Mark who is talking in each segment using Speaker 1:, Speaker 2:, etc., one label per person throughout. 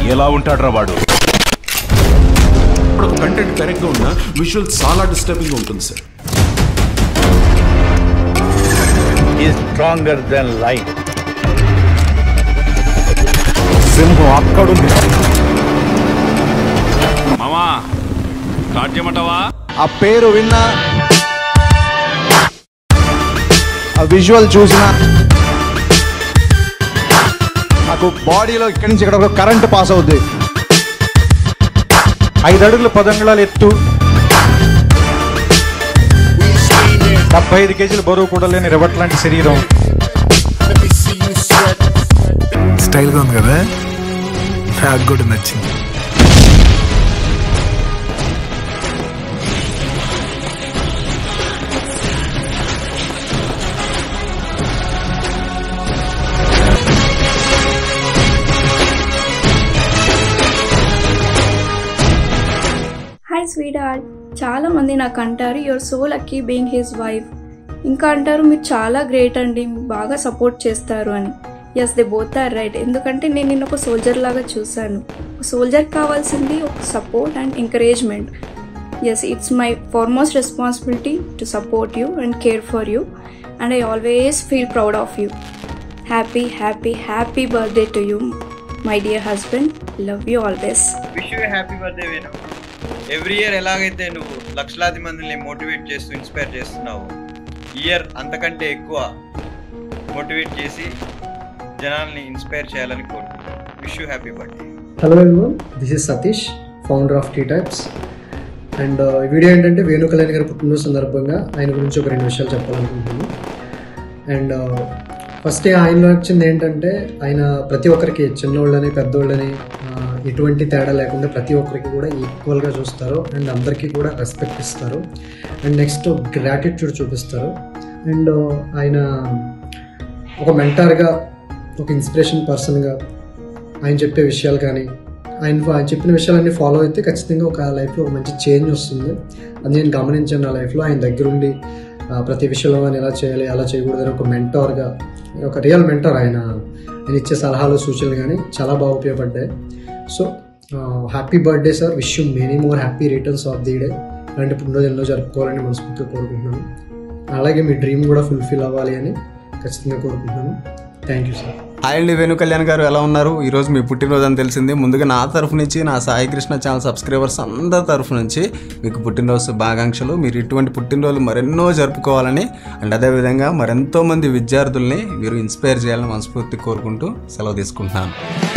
Speaker 1: ఎలా ఉంటాడ్రా వాడు
Speaker 2: ఇప్పుడు కంటెంట్ కరెక్ట్గా ఉన్నా విజువల్ చాలా డిస్టర్బింగ్ ఉంటుంది sir
Speaker 3: is stronger than light.
Speaker 1: సింహం అక్కడుంది
Speaker 4: మామా స్టార్ట్ చేయమంటావా
Speaker 5: ఆ పేరు విన్నా ఆ విజువల్ చూసిన నాకు బాడీలో ఇక్కడి నుంచి ఇక్కడ కరెంట్ పాస్ అవుద్ది
Speaker 6: ఐదు అడుగుల పదంగుళాల ఎత్తు డెబ్బై ఐదు కేజీల బరువు కూడా లేని రివట్ లాంటి శరీరం
Speaker 7: స్టైల్గా ఉంది కదా నాకు కూడా నచ్చింది
Speaker 8: హాయ్ స్వీట్ హార్ట్ చాలా మంది నాకు అంటారు your so lucky being his wife ఇంకా అంటారు మీరు చాలా గ్రేట్ అండి మీరు బాగా సపోర్ట్ చేస్తారు అని yes they both are right ఎందుకంటే నేను నిన్ను ఒక సోల్జర్ లాగా చూశాను ఒక సోల్జర్ కావాల్సింది ఒక support and encouragement yes it's my foremost responsibility to support you and care for you and I always feel proud of you happy happy happy birthday to you my dear husband love you always
Speaker 9: wish you happy birthday Venu every year ఎలాగైతే నువ్వు లక్షలాది మందిని motivate చేస్తూ inspire చేస్తున్నావు year అంతకంటే ఎక్కువ motivate చేసి జనాల్ని ఇన్స్పైర్ చేయాలని కోరుకుంటున్నాను wish you happy birthday
Speaker 10: hello everyone this is Satish founder of T types and ఈ వీడియో ఏంటంటే వేణు కళ్యాణ్ గారి పుట్టినరోజు సందర్భంగా ఆయన గురించి ఒక రెండు విషయాలు చెప్పాలనుకుంటున్నాను అండ్ ఫస్ట్ ఆయనలో వచ్చింది ఏంటంటే ఆయన ప్రతి ఒక్కరికి చిన్నోళ్ళని పెద్దోళ్ళని ఆ, ఎటువంటి తేడా లేకుండా ప్రతి ఒక్కరికి కూడా ఈక్వల్గా చూస్తారు అండ్ అందరికీ కూడా రెస్పెక్ట్ ఇస్తారు అండ్ నెక్స్ట్ గ్రాటిట్యూడ్ చూపిస్తారు అండ్ ఆయన ఒక మెంటార్గా ఒక ఇన్స్పిరేషన్ పర్సన్గా ఆయన చెప్పే విషయాలు కానీ ఆయన ఆయన చెప్పిన విషయాలన్నీ ఫాలో అయితే ఖచ్చితంగా ఒక లైఫ్లో ఒక మంచి చేంజ్ వస్తుంది అది నేను గమనించాను నా లైఫ్లో ఆయన దగ్గరుండి ఆ, ప్రతి విషయంలో కానీ ఎలా చేయాలి ఎలా చేయకూడదు అని ఒక మెంటార్గా ఒక రియల్ మెంటార్ ఆయన ఆయన ఇచ్చే సలహాలు సూచనలు కానీ చాలా బాగా ఉపయోగపడ్డాయి so happy birthday sir wish you many more happy returns of the day ఇలాంటి పుట్టినరోజు ఎన్నో జరుపుకోవాలని మనస్ఫూర్తిగా కోరుకుంటున్నాను అలాగే మీ డ్రీమ్ కూడా ఫుల్ఫిల్ అవ్వాలి అని ఖచ్చితంగా కోరుకుంటున్నాను థ్యాంక్ యూ సార్
Speaker 11: హాయ్ అండి వేణు కళ్యాణ్ గారు ఎలా ఉన్నారు ఈరోజు మీ పుట్టినరోజు అని తెలిసింది ముందుగా నా తరఫు నుంచి నా సాయి కృష్ణ ఛానల్ సబ్స్క్రైబర్స్ అందరి తరఫు నుంచి మీకు పుట్టినరోజు శుభాకాంక్షలు మీరు ఇటువంటి పుట్టినరోజులు మరెన్నో జరుపుకోవాలని అండ్ అదేవిధంగా మరెంతో మంది విద్యార్థుల్ని మీరు ఇన్స్పైర్ చేయాలని మనస్ఫూర్తి కోరుకుంటూ సెలవు తీసుకుంటున్నాను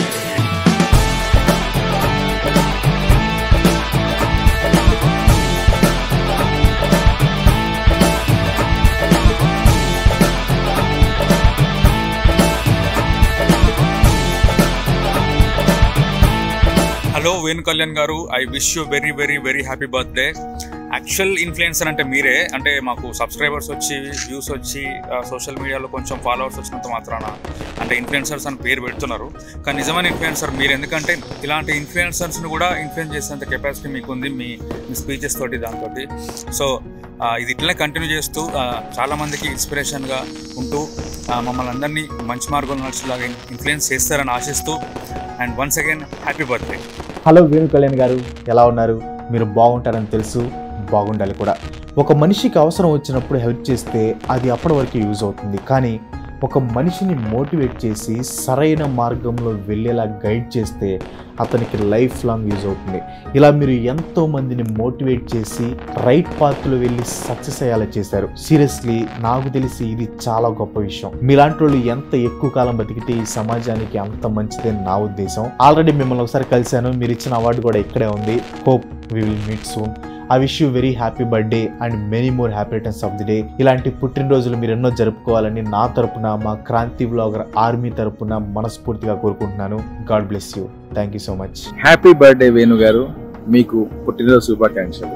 Speaker 4: హలో వేణు కళ్యాణ్ గారు I wish you very very very happy birthday actual influencer అంటే మీరే అంటే మాకు సబ్స్క్రైబర్స్ వచ్చి వ్యూస్ వచ్చి సోషల్ మీడియాలో కొంచెం ఫాలోవర్స్ వచ్చినంత మాత్రాన అంటే ఇన్ఫ్లుయెన్సర్స్ అని పేరు పెడుతున్నారు కానీ నిజమైన ఇన్ఫ్లుయెన్సర్ మీరు ఎందుకంటే ఇలాంటి ఇన్ఫ్లుయెన్సర్స్ని కూడా ఇన్ఫ్లుయెన్స్ చేసేంత కెపాసిటీ మీకు ఉంది మీ మీ స్పీచెస్ తోటి దాంతో సో ఇది ఇట్లనే కంటిన్యూ చేస్తూ ఆ, చాలా మందికి ఇన్స్పిరేషన్గా ఉంటూ ఆ, మమ్మల్ని అందరినీ మంచి మార్గంలో నడిచేలాగా ఇన్ఫ్లుయెన్స్ చేస్తారని ఆశిస్తూ and once again happy birthday
Speaker 12: hello Venu Kalyan గారు ఎలా ఉన్నారు మీరు బాగుంటారని తెలుసు బాగుండాలి కూడా ఒక మనిషికి అవసరం వచ్చినప్పుడు హెల్ప్ చేస్తే అది అప్పటి వరకు యూజ్ అవుతుంది కానీ ఒక మనిషిని మోటివేట్ చేసి సరైన మార్గంలో వెళ్ళేలా గైడ్ చేస్తే అతనికి లైఫ్ లాంగ్ యూజ్ అవుతుంది ఇలా మీరు ఎంతో మందిని మోటివేట్ చేసి రైట్ పాత్లో వెళ్ళి సక్సెస్ అయ్యేలా చేశారు సీరియస్లీ నాకు తెలిసి ఇది చాలా గొప్ప విషయం మీలాంటి వాళ్ళు ఎంత ఎక్కువ కాలం బతికితే ఈ సమాజానికి అంత మంచిదని నా ఉద్దేశం ఆల్రెడీ మిమ్మల్ని ఒకసారి కలిశాను మీరు ఇచ్చిన అవార్డు కూడా ఇక్కడే ఉంది hope we will meet soon I wish you very happy birthday and many more happy returns of the day ఇలాంటి పుట్టినరోజులు మీరు ఎన్నో జరుపుకోవాలని నా తరపున మా క్రాంతి బ్లాగర్ ఆర్మీ తరపున మనస్ఫూర్తిగా కోరుకుంటున్నాను God bless you thank you so much
Speaker 13: happy birthday Venu గారు మీకు పుట్టినరోజు శుభాకాంక్షలు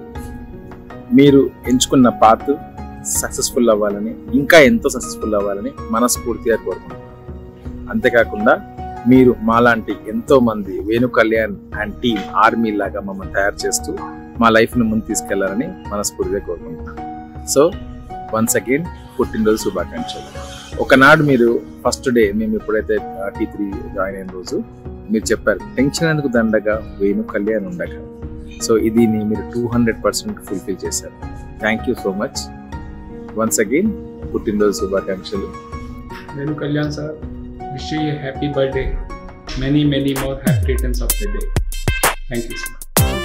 Speaker 13: మీరు ఎంచుకున్న పాత్ సక్సెస్ఫుల్ అవ్వాలని ఇంకా ఎంతో సక్సెస్ఫుల్ అవ్వాలని మనస్ఫూర్తిగా కోరుకుంటున్నాను అంతేకాకుండా మీరు మాలాంటి ఎంతో మంది Venu Kalyan and team army లాగా మమ్మల్ని తయారు చేస్తూ మా లైఫ్ను ముందు తీసుకెళ్లాలని మనస్ఫూర్తిగా కోరుకుంటున్నాను సో వన్స్ అగైన్ పుట్టినరోజు శుభాకాంక్షలు ఒకనాడు మీరు ఫస్ట్ డే మేము ఎప్పుడైతే టీ త్రీ జాయిన్ అయిన రోజు మీరు చెప్పారు టెన్షన్ ఎందుకు దండగా వేణు కళ్యాణ్ ఉండగా సో ఇది మీరు టూ హండ్రెడ్ పర్సెంట్ ఫుల్ఫిల్ చేశారు thank you so much once again పుట్టినరోజు శుభాకాంక్షలు
Speaker 14: Venu Kalyan sir, wish you a happy birthday. Many, many more happy returns of the day. Thank you, sir.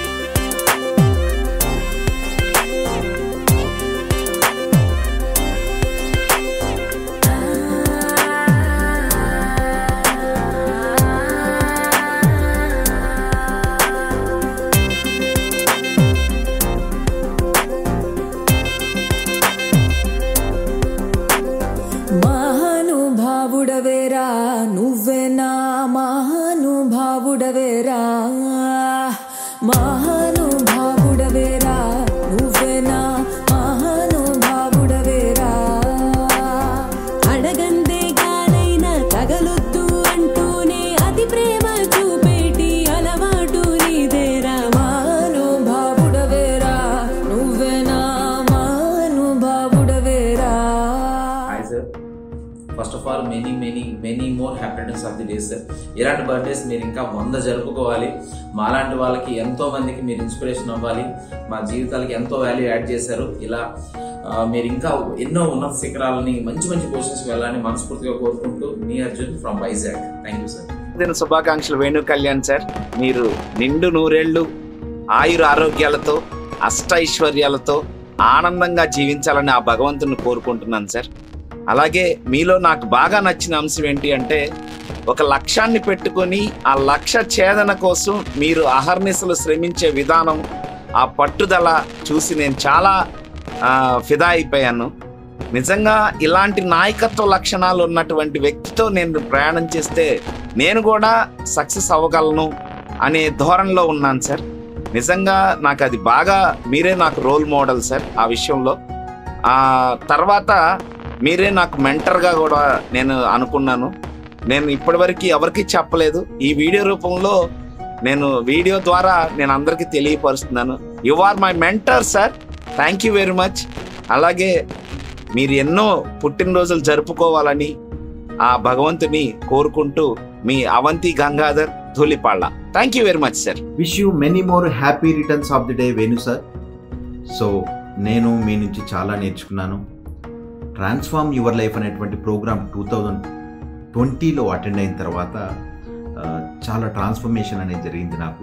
Speaker 15: మహానుభావుడవేరా నువ్వే నా మహానుభావుడవేరా మహానుభావుడవేరా నువ్వే నా మహానుభావుడవేరా అడగందే గానైనా తగలొద్దు అంటూనే అతి ప్రేమ చూపేటి అలవాటు నీదేరా మహానుభావుడవేరా నువ్వే నా మహానుభావుడవేరా
Speaker 16: hi sir first of all many many many more happiness of the day sir ఇలాంటి బర్త్డేస్ మీరు ఇంకా వంద జరుపుకోవాలి మాలాంటి వాళ్ళకి ఎంతో మందికి మీరు ఇన్స్పిరేషన్ అవ్వాలి మా జీవితాలకి ఎంతో వాల్యూ యాడ్ చేశారు ఇలా ఆ, మీరు ఇంకా ఎన్నో ఉన్నత శిఖరాలని మంచి మంచి పొజిషన్స్కి వెళ్ళాలని మనస్ఫూర్తిగా కోరుకుంటూ మీ Arjun from Vizag thank you sir
Speaker 17: దిన శుభాకాంక్షలు వేణు కళ్యాణ్ సార్ మీరు నిండు నూరేళ్లు ఆయుర ఆరోగ్యాలతో అష్టైశ్వర్యాలతో ఆనందంగా జీవించాలని ఆ భగవంతుని కోరుకుంటున్నాను సార్ అలాగే మీలో నాకు బాగా నచ్చిన అంశం ఏంటి అంటే ఒక లక్ష్యాన్ని పెట్టుకొని ఆ లక్ష్య ఛేదన కోసం మీరు అహర్నిశలు శ్రమించే విధానం ఆ పట్టుదల చూసి నేను చాలా ఆ, ఫిదా అయిపోయాను నిజంగా ఇలాంటి నాయకత్వ లక్షణాలు ఉన్నటువంటి వ్యక్తితో నేను ప్రయాణం చేస్తే నేను కూడా సక్సెస్ అవ్వగలను అనే ధోరణిలో ఉన్నాను సార్ నిజంగా నాకు అది బాగా మీరే నాకు రోల్ మోడల్ సార్ ఆ విషయంలో ఆ తర్వాత మీరే నాకు మెంటర్గా కూడా నేను అనుకున్నాను నేను ఇప్పటివరకు ఎవరికి చెప్పలేదు ఈ వీడియో రూపంలో నేను వీడియో ద్వారా నేను అందరికీ తెలియపరుస్తున్నాను you are my mentor sir thank you very much అలాగే మీరు ఎన్నో పుట్టినరోజులు జరుపుకోవాలని ఆ భగవంతుని కోరుకుంటూ మీ Avanti Gangadhar Dhulipalla thank you very much sir
Speaker 18: wish you many more happy returns of the day Venu sir so నేను మీ నుంచి చాలా నేర్చుకున్నాను ట్రాన్స్ఫార్మ్ యువర్ లైఫ్ అనేటువంటి ప్రోగ్రామ్ టూ థౌజండ్ ట్వంటీలో అటెండ్ అయిన తర్వాత ఆ, చాలా ట్రాన్స్ఫర్మేషన్ అనేది జరిగింది నాకు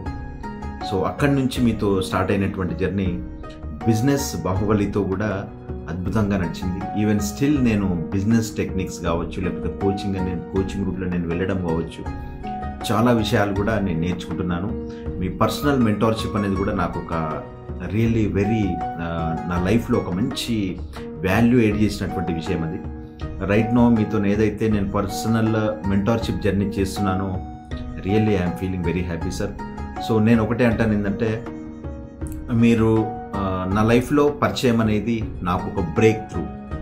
Speaker 18: సో అక్కడి నుంచి మీతో స్టార్ట్ అయినటువంటి జర్నీ బిజినెస్ బాహుబలితో కూడా అద్భుతంగా నడిచింది ఈవెన్ స్టిల్ నేను బిజినెస్ టెక్నిక్స్ కావచ్చు లేకపోతే కోచింగ్ నేను కోచింగ్ రూట్లో నేను వెళ్ళడం కావచ్చు చాలా విషయాలు కూడా నేను నేర్చుకుంటున్నాను మీ పర్సనల్ మెంటర్షిప్ అనేది కూడా నాకు ఒక రియల్లీ వెరీ నా లైఫ్లో ఒక మంచి వాల్యూ ఎడ్ చేసినటువంటి విషయం అది రైట్ నో మీతో ఏదైతే నేను పర్సనల్ మెంటర్షిప్ జర్నీ చేస్తున్నానో really I'm feeling very happy sir so నేను ఒకటే అంటాను ఏంటంటే మీరు ఆ, నా లైఫ్లో పరిచయం అనేది నాకు ఒక బ్రేక్ త్రూ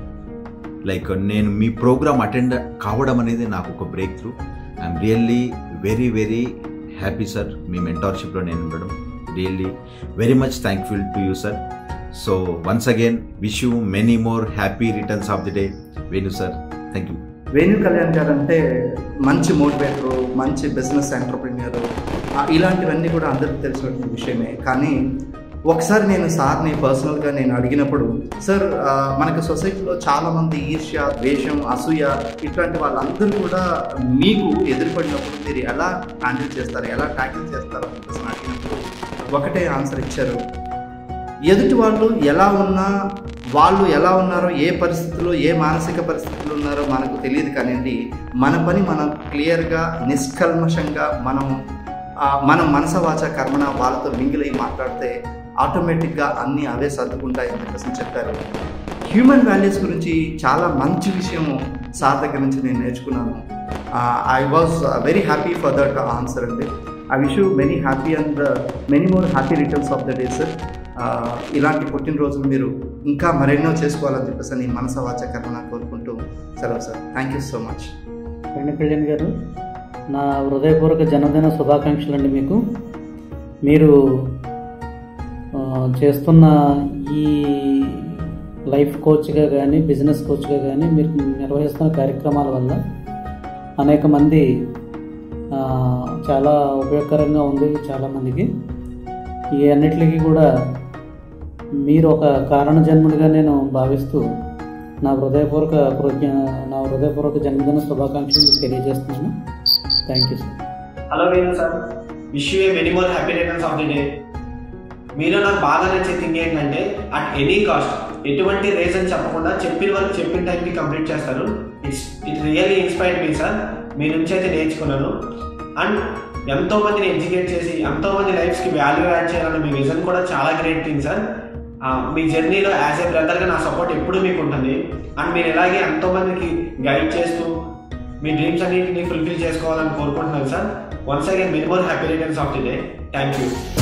Speaker 18: లైక్ నేను మీ ప్రోగ్రామ్ అటెండ్ కావడం అనేది నాకు ఒక breakthrough I'm really very very happy sir మీ మెంటార్షిప్లో నేను ఉండడం really very much thankful to you sir so once again wish you many more happy returns of the day Venu sir thank you
Speaker 19: Venu Kalyan గారు అంటే మంచి మోటివేటరు మంచి బిజినెస్ ఎంటర్ప్రిన్యూర్ ఇలాంటివన్నీ కూడా అందరికీ తెలిసినటువంటి విషయమే కానీ ఒకసారి నేను సార్ని పర్సనల్గా నేను అడిగినప్పుడు సార్ ఆ, మనకు సొసైటీలో చాలామంది ఈర్ష్య ద్వేషం అసూయ ఇట్లాంటి వాళ్ళందరూ కూడా మీకు ఎదురుపడినప్పుడు మీరు ఎలా హ్యాండిల్ చేస్తారు ఎలా ట్యాకిల్ చేస్తారు అని చెప్పేసి అడిగినప్పుడు ఒకటే ఆన్సర్ ఇచ్చారు ఎదుటి వాళ్ళు ఎలా ఉన్నా వాళ్ళు ఎలా ఉన్నారో ఏ పరిస్థితుల్లో ఏ మానసిక పరిస్థితుల్లో ఉన్నారో మనకు తెలియదు కానివ్వండి మన పని మనం క్లియర్గా నిష్కల్మషంగా మనం ఆ, మనం మనస వాచ కర్మణ వాళ్ళతో మింగిల్ అయి మాట్లాడితే ఆటోమేటిక్గా అన్నీ అవే సర్దుకుంటాయని చెప్పేసి చెప్పారు హ్యూమన్ వాల్యూస్ గురించి చాలా మంచి విషయం సార్ దగ్గర నుంచి నేను నేర్చుకున్నాను I was very happy for that answer అండి I wish you many happy and many more happy returns of the day sir ఇలాంటి పుట్టినరోజులు మీరు ఇంకా మరెన్నో చేసుకోవాలని చెప్పేసి నేను మనస వాచ కర్మణ కోరుకుంటూ సెలవు sir thank you so much
Speaker 20: వెండి కళ్యాణ్ గారు నా హృదయపూర్వక జన్మదిన శుభాకాంక్షలు అండి మీకు మీరు ఆ, చేస్తున్న ఈ లైఫ్ కోచ్గా కానీ బిజినెస్ కోచ్గా కానీ మీరు నిర్వహిస్తున్న కార్యక్రమాల వల్ల అనేక మంది ఆ, చాలా ఉపయోగకరంగా ఉంది చాలామందికి ఈ అన్నిటికీ కూడా మీరు ఒక కారణ జన్ముడిగా నేను భావిస్తూ నా హృదయపూర్వక కృతజ్ఞ నా హృదయపూర్వక జన్మదిన శుభాకాంక్షలు మీకు తెలియజేస్తున్నాను thank you sir
Speaker 21: hello Venu sir wish you a many more happy returns of the day మీరు నాకు బాగా నచ్చే థింగ్ ఏంటంటే అట్ ఎనీ కాస్ట్ ఎటువంటి రీజన్ చెప్పకుండా చెప్పిన వరకు చెప్పిన టైంకి కంప్లీట్ చేస్తారు ఇట్స్ ఇట్ రియల్లీ ఇన్స్పైర్డ్ మీ సార్ మీ నుంచి అయితే నేర్చుకున్నాను అండ్ ఎంతో మందిని ఎడ్యుకేట్ చేసి ఎంతో మంది లైఫ్స్కి వాల్యూ యాడ్ చేయాలన్న మీ విజన్ కూడా చాలా గ్రేట్ థింగ్ సార్ ఆ, మీ జర్నీలో యాజ్ ఏ బ్రదర్గా నా సపోర్ట్ ఎప్పుడూ మీకు ఉంటుంది అండ్ మీరు ఇలాగే ఎంతో మందికి గైడ్ చేస్తూ మీ డ్రీమ్స్ అన్నింటినీ ఫుల్ఫిల్ చేసుకోవాలని కోరుకుంటున్నాను sir once again many more happy returns of the day thank you